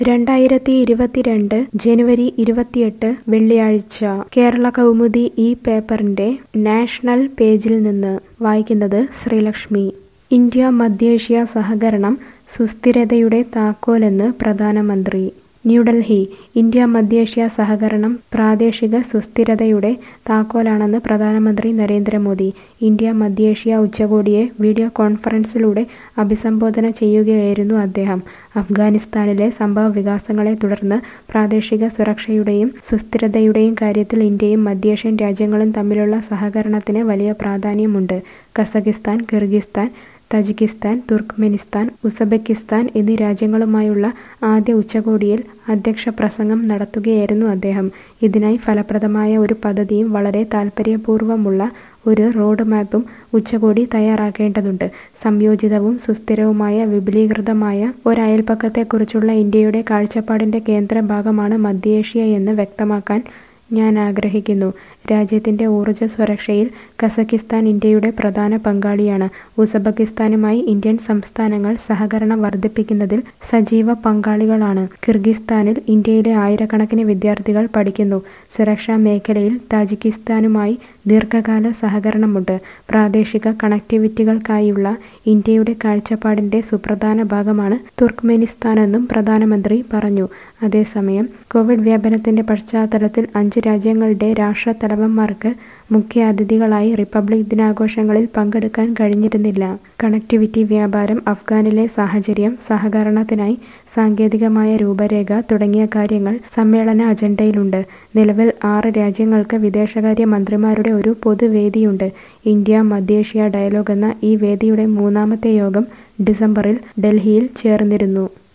രണ്ടായിരത്തി ഇരുപത്തിരണ്ട് ജനുവരി ഇരുപത്തിയെട്ട് വെള്ളിയാഴ്ച കേരള കൗമുദി ഈ പേപ്പറിന്റെ നാഷണൽ പേജിൽ നിന്ന് വായിക്കുന്നത് ശ്രീലക്ഷ്മി ഇന്ത്യ മധ്യേഷ്യ സഹകരണം സുസ്ഥിരതയുടെ താക്കോലെന്ന് പ്രധാനമന്ത്രി ന്യൂഡൽഹി ഇന്ത്യ മധ്യേഷ്യ സഹകരണം പ്രാദേശിക സുസ്ഥിരതയുടെ താക്കോലാണെന്ന് പ്രധാനമന്ത്രി നരേന്ദ്രമോദി ഇന്ത്യ മധ്യേഷ്യ ഉച്ചകോടിയെ വീഡിയോ കോൺഫറൻസിലൂടെ അഭിസംബോധന ചെയ്യുകയായിരുന്നു അദ്ദേഹം അഫ്ഗാനിസ്ഥാനിലെ സംഭവ വികാസങ്ങളെ തുടർന്ന് പ്രാദേശിക സുരക്ഷയുടെയും സുസ്ഥിരതയുടെയും കാര്യത്തിൽ ഇന്ത്യയും മധ്യേഷ്യൻ രാജ്യങ്ങളും തമ്മിലുള്ള സഹകരണത്തിന് വലിയ പ്രാധാന്യമുണ്ട് Kazakhstan Kyrgyzstan Tajikistan Turkmenistan Uzbekistan എന്നീ രാജ്യങ്ങളുമായുള്ള ആദ്യ ഉച്ചകോടിയിൽ അധ്യക്ഷ പ്രസംഗം നടത്തുകയായിരുന്നു അദ്ദേഹം ഇതിനായി ഫലപ്രദമായ ഒരു പദ്ധതിയും വളരെ താൽപ്പര്യപൂർവ്വമുള്ള ഒരു റോഡ് മാപ്പും ഉച്ചകോടി തയ്യാറാക്കേണ്ടതുണ്ട് സംയോജിതവും സുസ്ഥിരവുമായ വിപുലീകൃതമായ ഒരയൽപ്പക്കത്തെക്കുറിച്ചുള്ള ഇന്ത്യയുടെ കാഴ്ചപ്പാടിന്റെ കേന്ദ്ര ഭാഗമാണ് മധ്യേഷ്യ എന്ന് വ്യക്തമാക്കാൻ ഞാൻ ആഗ്രഹിക്കുന്നു രാജ്യത്തിന്റെ ഊർജ്ജ സുരക്ഷയിൽ കസക്കിസ്ഥാൻ ഇന്ത്യയുടെ പ്രധാന പങ്കാളിയാണ് ഉസ്ബെക്കിസ്ഥാനുമായി ഇന്ത്യൻ സംസ്ഥാനങ്ങൾ സഹകരണം വർദ്ധിപ്പിക്കുന്നതിൽ സജീവ പങ്കാളികളാണ് കിർഗിസ്ഥാനിൽ ഇന്ത്യയിലെ ആയിരക്കണക്കിന് വിദ്യാർത്ഥികൾ പഠിക്കുന്നു സുരക്ഷാ മേഖലയിൽ താജിക്കിസ്ഥാനുമായി ദീർഘകാല സഹകരണമുണ്ട് പ്രാദേശിക കണക്ടിവിറ്റികൾക്കായുള്ള ഇന്ത്യയുടെ കാഴ്ചപ്പാടിന്റെ സുപ്രധാന ഭാഗമാണ് തുർക്ക്മെനിസ്ഥാനെന്നും പ്രധാനമന്ത്രി പറഞ്ഞു അതേസമയം കോവിഡ് വ്യാപനത്തിന്റെ പശ്ചാത്തലത്തിൽ അഞ്ച് രാജ്യങ്ങളുടെ രാഷ്ട്രത്തലവന്മാർക്ക് മുഖ്യ അതിഥികളായി റിപ്പബ്ലിക് ദിനാഘോഷങ്ങളിൽ പങ്കെടുക്കാൻ കഴിഞ്ഞിരുന്നില്ല കണക്ടിവിറ്റി വ്യാപാരം അഫ്ഗാനിലെ സാഹചര്യം സഹകരണത്തിനായി സാങ്കേതികമായ രൂപരേഖ തുടങ്ങിയ കാര്യങ്ങൾ സമ്മേളന അജണ്ടയിലുണ്ട് നിലവിൽ ആറ് രാജ്യങ്ങൾക്ക് വിദേശകാര്യ മന്ത്രിമാരുടെ ഒരു പൊതുവേദിയുണ്ട് ഇന്ത്യ മധ്യേഷ്യ ഡയലോഗ് എന്ന ഈ വേദിയുടെ മൂന്നാമത്തെ യോഗം ഡിസംബറിൽ ഡൽഹിയിൽ ചേർന്നിരുന്നു